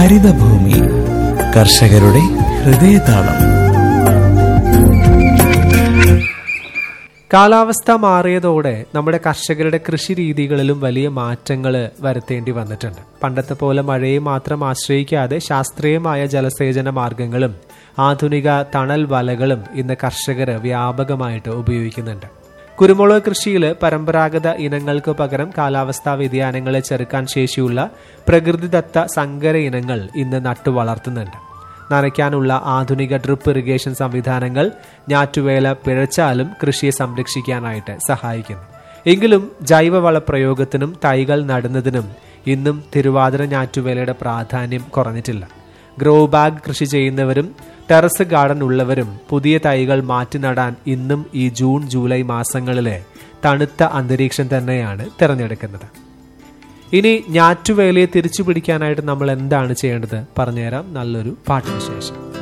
ഹരിതഭൂമി കർഷകരുടെ ഹൃദയതാളം കാലാവസ്ഥ മാറിയതോടെ നമ്മുടെ കർഷകരുടെ കൃഷി രീതികളിലും വലിയ മാറ്റങ്ങൾ വരുത്തേണ്ടി വന്നിട്ടുണ്ട് പണ്ടത്തെ പോലെ മഴയെ മാത്രം ആശ്രയിക്കാതെ ശാസ്ത്രീയമായ ജലസേചന മാർഗങ്ങളും ആധുനിക തണൽ വലകളും ഇന്ന് കർഷകർ വ്യാപകമായിട്ട് ഉപയോഗിക്കുന്നുണ്ട് കുരുമുളക് കൃഷിയിൽ പരമ്പരാഗത ഇനങ്ങൾക്ക് പകരം കാലാവസ്ഥാ വ്യതിയാനങ്ങളെ ചെറുക്കാൻ ശേഷിയുള്ള പ്രകൃതിദത്ത സങ്കര ഇനങ്ങൾ ഇന്ന് നട്ടു വളർത്തുന്നുണ്ട് നനയ്ക്കാനുള്ള ആധുനിക ഡ്രിപ്പ് ഇറിഗേഷൻ സംവിധാനങ്ങൾ ഞാറ്റുവേല പിഴച്ചാലും കൃഷിയെ സംരക്ഷിക്കാനായിട്ട് സഹായിക്കുന്നു എങ്കിലും ജൈവവള പ്രയോഗത്തിനും തൈകൾ നടുന്നതിനും ഇന്നും തിരുവാതിര ഞാറ്റുവേലയുടെ പ്രാധാന്യം കുറഞ്ഞിട്ടില്ല ഗ്രോ ബാഗ് കൃഷി ചെയ്യുന്നവരും ടെറസ് ഗാർഡൻ ഉള്ളവരും പുതിയ തൈകൾ മാറ്റി നടാൻ ഇന്നും ഈ ജൂൺ ജൂലൈ മാസങ്ങളിലെ തണുത്ത അന്തരീക്ഷം തന്നെയാണ് തിരഞ്ഞെടുക്കുന്നത് ഇനി ഞാറ്റുവേലയെ തിരിച്ചു പിടിക്കാനായിട്ട് നമ്മൾ എന്താണ് ചെയ്യേണ്ടത് പറഞ്ഞുതരാം നല്ലൊരു പാട്ടിന് ശേഷം